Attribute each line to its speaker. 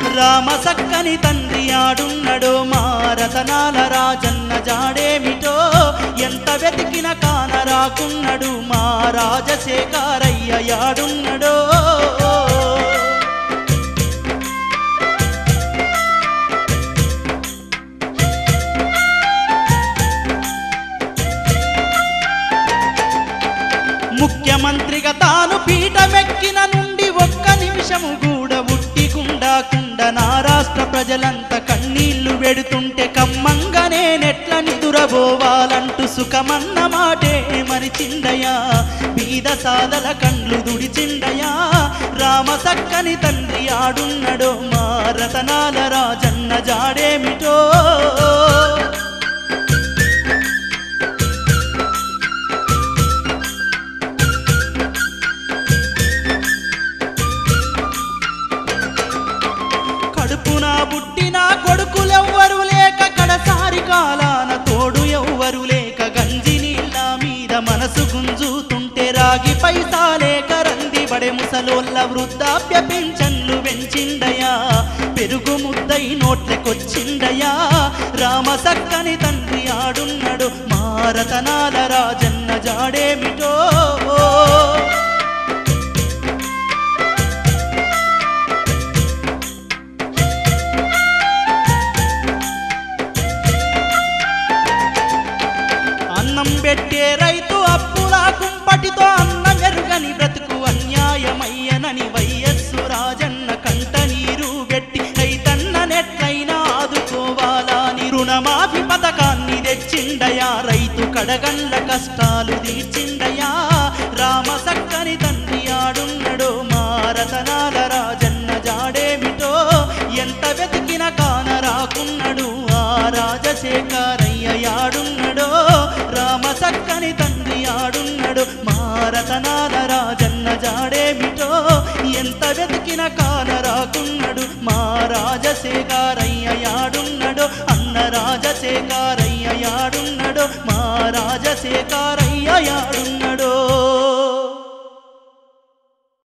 Speaker 1: రామ సక్కని తండ్రి ఆడున్నడో మా రతనాల రాజన్న జాడేమిటో ఎంత వెతికిన కాన రాకున్నడు మా రాజశేఖరయ్య యాడున్నడో ముఖ్యమంత్రిగా తాను పీఠమెక్కిన నుండి ఒక్క నిమిషము కూడా ఉట్టికుండాకుండా నా రాష్ట్ర ప్రజలంతా కన్నీళ్లు పెడుతుంటే కమ్మంగా నేనెట్ల నిదురబోవాలంటూ సుఖమన్న మాటే మరిచిండయా బీద సాదల కండ్లు దుడిచిండయా రామ సక్కని తండ్రి ఆడున్నడో మా రతనాల రాజన్న జాడేమిటో కడుపున పుట్టిన కొడుకులెవ్వరు లేక కడసారి కాలాన తోడు ఎవ్వరు లేక గంజి నీళ్ళ మీద మనసు గుంజుతుంటే రాగి పైసా లేక రంది బడే ముసలోళ్ళ వృద్ధాప్య పింఛన్లు పెంచిండయా పెరుగు ముద్దై నోట్లకొచ్చిండయా రామ సక్కని తండ్రి ఆడున్నడు మారతనాల రాజన్న జాడేమిటో అన్నం పెట్టే రైతు అప్పుల కుంపటితో అన్నం ఎరుగని బ్రతుకు అన్యాయమయ్యనని వైఎస్సు రాజన్న కంట నీరు పెట్టి రైతన్న నెట్లయినా ఆదుకోవాలని రుణమాఫీ పథకాన్ని తెచ్చిండయా రైతు కడగండ్ల కష్టాలు తీర్చిండయా రామ సక్కని తండ్రి ఆడున్నడో మా రతనాల రాజన్న జాడేమిటో ఎంత వెతికిన కాన రాకున్నడు ఆ రాజశేఖరయ్య యాడున్నడో రామ సక్కని తండ్రి ఆడున్నడు మా రతనాల రాజన్న జాడేమిటో ఎంత వెతికిన కాన రాకున్నడు మా రాజశేఖరయ్య యాడున్నడో అన్న రాజశేఖరయ్య యాడున్నడో మా రాజశేఖరయ్య యాడున్నడో